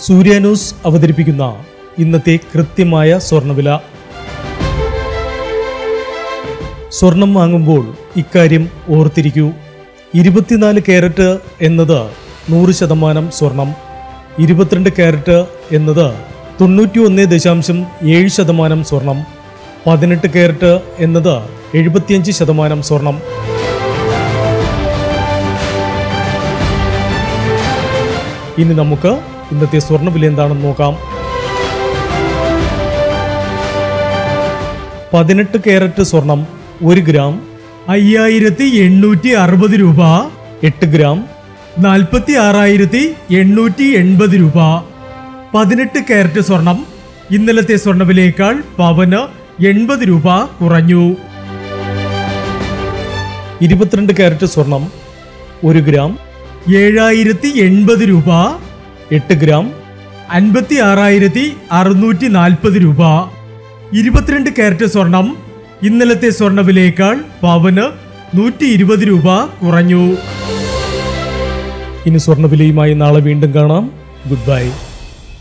സൂര്യ news അവതരിപ്പിക്കുന്ന ഇന്നത്തെ കൃത്യമായ സ്വർണ്ണവില സ്വർണം വാങ്ങുമ്പോൾ ഇക്കാര്യം ഓർത്തിരിക്കൂ ഇരുപത്തിനാല് ക്യാരറ്റ് എന്നത് നൂറ് ശതമാനം സ്വർണം ഇരുപത്തിരണ്ട് ക്യാരറ്റ് എന്നത് തൊണ്ണൂറ്റി ഒന്ന് ദശാംശം ഏഴ് ശതമാനം സ്വർണം പതിനെട്ട് ക്യാരറ്റ് എന്നത് എഴുപത്തിയഞ്ച് ശതമാനം സ്വർണം ഇനി നമുക്ക് ഇന്നത്തെ സ്വർണ്ണവില എന്താണെന്ന് നോക്കാം പതിനെട്ട് ക്യാരറ്റ് സ്വർണം ഒരു ഗ്രാം അയ്യായിരത്തി എണ്ണൂറ്റി അറുപത് രൂപ എട്ട് ഗ്രാം നാൽപ്പത്തി ആറായിരത്തി എണ്ണൂറ്റി എൺപത് രൂപ പതിനെട്ട് കാരറ്റ് സ്വർണം ഇന്നലത്തെ സ്വർണ്ണവിലയേക്കാൾ പവന് എൺപത് രൂപ കുറഞ്ഞു ഇരുപത്തിരണ്ട് ക്യാരറ്റ് സ്വർണം ഒരു ഗ്രാം ഏഴായിരത്തി എൺപത് രൂപ എട്ട് ഗ്രാം അൻപത്തി ആറായിരത്തി അറുന്നൂറ്റി നാൽപ്പത് രൂപ ഇരുപത്തിരണ്ട് കാരറ്റ് സ്വർണം ഇന്നലത്തെ സ്വർണ്ണവിലയേക്കാൾ പവന് നൂറ്റി ഇരുപത് രൂപ കുറഞ്ഞു ഇനി സ്വർണ്ണവിലയുമായി നാളെ വീണ്ടും കാണാം ഗുഡ് ബൈ